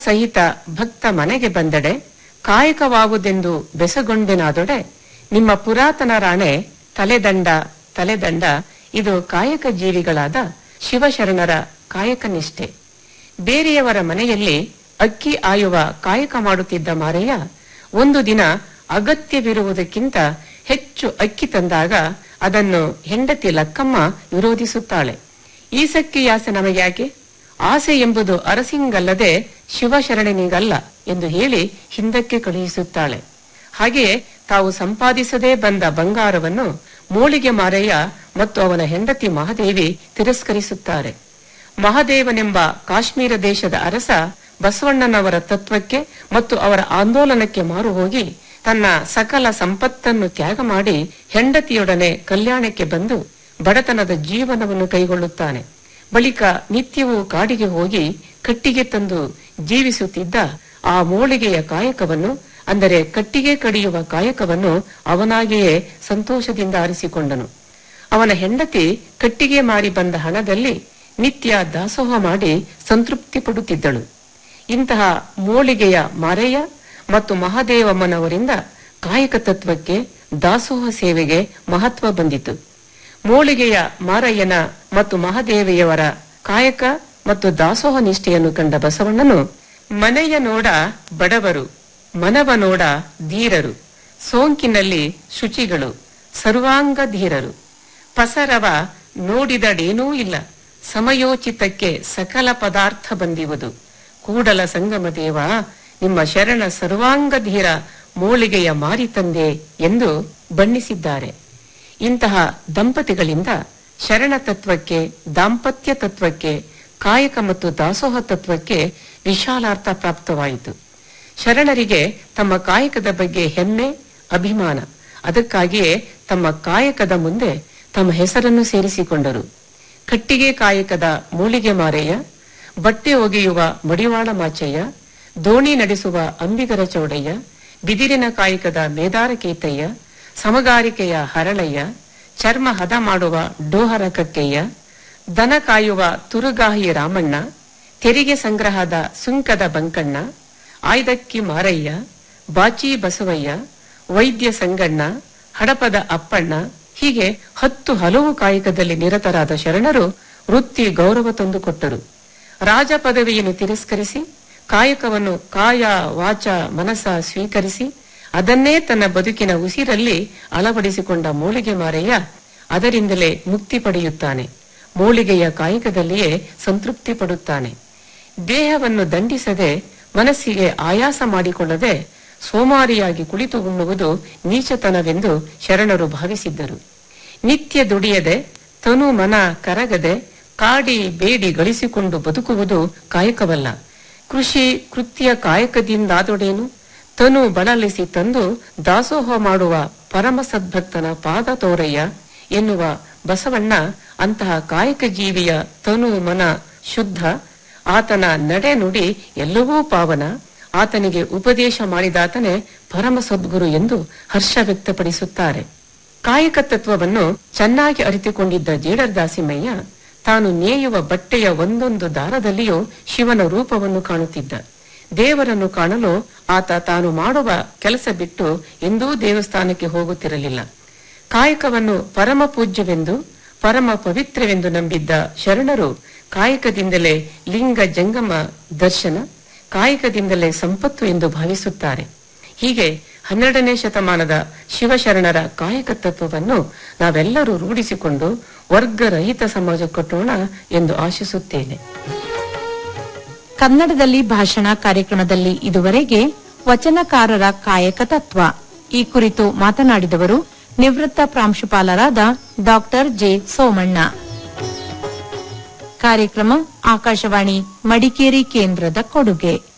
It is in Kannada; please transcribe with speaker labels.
Speaker 1: ಸಹಿತ ಭಕ್ತ ಮನೆಗೆ ಬಂದಡೆ ಕಾಯಕವಾಗುವುದೆಂದು ಬೆಸಗೊಂಡೆನಾದೊಡೆ ನಿಮ್ಮ ಪುರಾತನ ರಾಣೆ ತಲೆದಂಡ ತಲೆದಂಡ ಇದು ಕಾಯಕ ಜೀವಿಗಳಾದ ಶಿವಶರಣರ ಕಾಯಕ ನಿಷ್ಠೆ ಬೇರೆಯವರ ಮನೆಯಲ್ಲಿ ಅಕ್ಕಿ ಆಯುವ ಕಾಯಕ ಮಾಡುತ್ತಿದ್ದ ಮಾರಯ್ಯ ಒಂದು ದಿನ ಅಗತ್ಯವಿರುವುದಕ್ಕಿಂತ ಹೆಚ್ಚು ಅಕ್ಕಿ ತಂದಾಗ ಅದನ್ನು ಹೆಂಡತಿ ಲಕ್ಕಮ್ಮ ವಿರೋಧಿಸುತ್ತಾಳೆ ಈ ಸಕ್ಕಿಯಾಸೆ ನಮಗ್ಯಾಕೆ ಆಸೆ ಎಂಬುದು ಅರಸಿಂಗಲ್ಲದೆ ಶಿವಶರಣನಿಗಲ್ಲ ಎಂದು ಹೇಳಿ ಹಿಂದಕ್ಕೆ ಕಳುಹಿಸುತ್ತಾಳೆ ಹಾಗೆಯೇ ತಾವು ಸಂಪಾದಿಸದೇ ಬಂದ ಬಂಗಾರವನ್ನು ಮೋಳಿಗೆ ಮಾರಯ್ಯ ಮತ್ತು ಅವನ ಹೆಂಡತಿ ಮಹಾದೇವಿ ತಿರಸ್ಕರಿಸುತ್ತಾರೆ ಮಹಾದೇವನೆಂಬ ಕಾಶ್ಮೀರ ದೇಶದ ಅರಸ ಬಸವಣ್ಣನವರ ತತ್ವಕ್ಕೆ ಮತ್ತು ಅವರ ಆಂದೋಲನಕ್ಕೆ ಮಾರು ಹೋಗಿ ತನ್ನ ಸಕಲ ಸಂಪತ್ತನ್ನು ತ್ಯಾಗ ಮಾಡಿ ಹೆಂಡತಿಯೊಡನೆ ಕಲ್ಯಾಣಕ್ಕೆ ಬಂದು ಬಡತನದ ಜೀವನವನ್ನು ಕೈಗೊಳ್ಳುತ್ತಾನೆ ಬಳಿಕ ನಿತ್ಯವೂ ಕಾಡಿಗೆ ಹೋಗಿ ಕಟ್ಟಿಗೆ ತಂದು ಜೀವಿಸುತ್ತಿದ್ದ ಆ ಮೋಳಿಗೆಯ ಕಾಯಕವನ್ನು ಅಂದರೆ ಕಟ್ಟಿಗೆ ಕಡಿಯುವ ಕಾಯಕವನ್ನು ಅವನಾಗಿಯೇ ಸಂತೋಷದಿಂದ ಆರಿಸಿಕೊಂಡನು ಅವನ ಹೆಂಡತಿ ಕಟ್ಟಿಗೆ ಮಾರಿ ಬಂದ ಹಣದಲ್ಲಿ ನಿತ್ಯ ದಾಸೋಹ ಮಾಡಿ ಸಂತೃಪ್ತಿ ಪಡುತ್ತಿದ್ದಳು ಇಂತಹ ಮೋಳಿಗೆಯ ಮಾರಯ್ಯ ಮತ್ತು ಮಹಾದೇವಮ್ಮನವರಿಂದ ಕಾಯಕ ತತ್ವಕ್ಕೆ ದಾಸೋಹ ಸೇವೆಗೆ ಮಹತ್ವ ಬಂದಿತು ಮೋಳಿಗೆಯ ಮಾರಯ್ಯನ ಮತ್ತು ಮಹಾದೇವಿಯವರ ಕಾಯಕ ಮತ್ತು ದಾಸೋಹ ನಿಷ್ಠೆಯನ್ನು ಕಂಡ ಬಸವಣ್ಣನು ಮನೆಯ ನೋಡ ಬಡವರು ಮನವ ನೋಡ ಧೀರರು ಸೋಂಕಿನಲ್ಲಿ ಶುಚಿಗಳು ಸರ್ವಾಂಗ ಧೀರರು ಪಸರವ ನೋಡಿದಡೇನೂ ಇಲ್ಲ ಸಮಯೋಚಿತಕ್ಕೆ ಸಕಲ ಪದಾರ್ಥ ಬಂದಿವುದು ಕೂಡಲ ಸಂಗಮ ದೇವ ನಿಮ್ಮ ಶರಣ ಸರ್ವಾಂಗ ಧೀರ ಮೋಳಿಗೆಯ ಮಾರಿ ತಂದೆ ಎಂದು ಬಣ್ಣಿಸಿದ್ದಾರೆ ಇಂತಹ ದಂಪತಿಗಳಿಂದ ಶರಣ ತತ್ವಕ್ಕೆ ದಾಂಪತ್ಯ ತತ್ವಕ್ಕೆ ಕಾಯಕ ಮತ್ತು ದಾಸೋಹ ತತ್ವಕ್ಕೆ ವಿಶಾಲಾರ್ಥ ಪ್ರಾಪ್ತವಾಯಿತು ಶರಣರಿಗೆ ತಮ್ಮ ಕಾಯಕದ ಬಗ್ಗೆ ಹೆಮ್ಮೆ ಅಭಿಮಾನ ಅದಕ್ಕಾಗಿಯೇ ತಮ್ಮ ಕಾಯಕದ ಮುಂದೆ ತಮ್ಮ ಹೆಸರನ್ನು ಸೇರಿಸಿಕೊಂಡರು ಕಟ್ಟಿಗೆ ಕಾಯಕದ ಮೂಲಿಗೆ ಮಾರೆಯ ಬಟ್ಟೆ ಒಗೆಯುವ ಮಡಿವಾಳ ಮಾಚಯ್ಯ ದೋಣಿ ನಡೆಸುವ ಅಂಬಿಗರ ಚೌಡಯ್ಯ ಬಿದಿರಿನ ಕಾಯಕದ ಮೇದಾರ ಕೇತಯ್ಯ ಸಮಗಾರಿಕೆಯ ಹರಳಯ್ಯ ಚರ್ಮ ಹದ ಮಾಡುವ ಡೋಹರ ಕಕ್ಕಯ್ಯ ದನ ಕಾಯುವ ತುರುಗಾಹಿ ರಾಮಣ್ಣ ತೆರಿಗೆ ಸಂಗ್ರಹದ ಸುಂಕದ ಬಂಕಣ್ಣ ಆಯ್ದಕ್ಕಿ ಮಾರಯ್ಯ ಬಾಚಿ ಬಸವಯ್ಯ ವೈದ್ಯ ಸಂಗಣ್ಣ ಹಡಪದ ಅಪ್ಪಣ್ಣ ಹೀಗೆ ಹತ್ತು ಹಲವು ಕಾಯಕದಲ್ಲಿ ನಿರತರಾದ ಶರಣರು ವೃತ್ತಿ ಗೌರವ ತಂದುಕೊಟ್ಟರು ರಾಜ ಪದವಿಯನ್ನು ತಿರಸ್ಕರಿಸಿ ಕಾಯಕವನ್ನು ಕಾಯ ವಾಚ ಮನಸ ಸ್ವೀಕರಿಸಿ ಅದನ್ನೇ ತನ್ನ ಬದುಕಿನ ಉಸಿರಲ್ಲಿ ಅಳವಡಿಸಿಕೊಂಡ ಮೂಳಿಗೆ ಮಾರಯ್ಯ ಅದರಿಂದಲೇ ಮುಕ್ತಿ ಪಡೆಯುತ್ತಾನೆ ಮೂಳಿಗೆಯ ಕಾಯಕದಲ್ಲಿಯೇ ಸಂತೃಪ್ತಿ ಪಡುತ್ತಾನೆ ದೇಹವನ್ನು ದಂಡಿಸದೆ ಮನಸ್ಸಿಗೆ ಆಯಾಸ ಮಾಡಿಕೊಳ್ಳದೆ ಸೋಮಾರಿಯಾಗಿ ಕುಳಿತು ಉಣ್ಣುವುದು ನೀಚತನವೆಂದು ಶರಣರು ಭಾವಿಸಿದ್ದರು ನಿತ್ಯ ದುಡಿಯದೆ ತನು ಮನ ಕರಗದೆ ಕಾಡಿ ಬೇಡಿ ಗಳಿಸಿಕೊಂಡು ಬದುಕುವುದು ಕಾಯಕವಲ್ಲ ಕೃಷಿ ಕೃತ್ಯ ಕಾಯಕದಿಂದಾದೊಡೇನು ತನು ಬಳಲಿಸಿ ತಂದು ದಾಸೋಹ ಮಾಡುವ ಪರಮ ಸದ್ಭಕ್ತನ ಪಾದ ತೋರಯ್ಯ ಎನ್ನುವ ಬಸವಣ್ಣ ಅಂತಹ ಕಾಯಕ ಜೀವಿಯ ತನು ಮನ ಶುದ್ಧ ಆತನ ನಡೆ ನುಡಿ ಎಲ್ಲವೂ ಪಾವನ ಆತನಿಗೆ ಉಪದೇಶ ಮಾಡಿದಾತನೇ ಪರಮ ಸದ್ಗುರು ಎಂದು ಹರ್ಷ ವ್ಯಕ್ತಪಡಿಸುತ್ತಾರೆ ಕಾಯಕ ತತ್ವವನ್ನು ಚೆನ್ನಾಗಿ ಅರಿತುಕೊಂಡಿದ್ದ ಜೇಡರ್ ದಾಸಿಮಯ್ಯ ತಾನು ನೇಯುವ ಬಟ್ಟೆಯ ಒಂದೊಂದು ದಾರದಲ್ಲಿಯೂ ಶಿವನ ರೂಪವನ್ನು ಕಾಣುತ್ತಿದ್ದ ದೇವರನ್ನು ಕಾಣಲು ಆತ ತಾನು ಮಾಡುವ ಕೆಲಸ ಬಿಟ್ಟು ಎಂದೂ ದೇವಸ್ಥಾನಕ್ಕೆ ಹೋಗುತ್ತಿರಲಿಲ್ಲ ಕಾಯಕವನ್ನು ಪರಮ ಪೂಜ್ಯವೆಂದು ಪರಮ ಪವಿತ್ರವೆಂದು ನಂಬಿದ್ದ ಶರಣರು ಕಾಯಕದಿಂದಲೇ ಲಿಂಗ ಜಂಗಮ ದರ್ಶನ ಕಾಯಕದಿಂದಲೇ ಸಂಪತ್ತು ಎಂದು ಭಾವಿಸುತ್ತಾರೆ ಹೀಗೆ ಹನ್ನೆರಡನೇ ಶತಮಾನದ ಶಿವಶರಣರ ಕಾಯಕ ತತ್ವವನ್ನು ನಾವೆಲ್ಲರೂ ರೂಢಿಸಿಕೊಂಡು ವರ್ಗರಹಿತ ಸಮಾಜ ಕಟ್ಟೋಣ ಎಂದು ಆಶಿಸುತ್ತೇನೆ
Speaker 2: ಕನ್ನಡದಲ್ಲಿ ಭಾಷಣ ಕಾರ್ಯಕ್ರಮದಲ್ಲಿ ಇದುವರೆಗೆ ವಚನಕಾರರ ಕಾಯಕ ತತ್ವ ಈ ಕುರಿತು ಮಾತನಾಡಿದವರು ನಿವೃತ್ತ ಪ್ರಾಂಶುಪಾಲರಾದ ಡಾಕ್ಟರ್ ಜೆ ಸೋಮಣ್ಣ ಕಾರ್ಯಕ್ರಮ ಆಕಾಶವಾಣಿ ಮಡಿಕೇರಿ ಕೇಂದ್ರದ ಕೊಡುಗೆ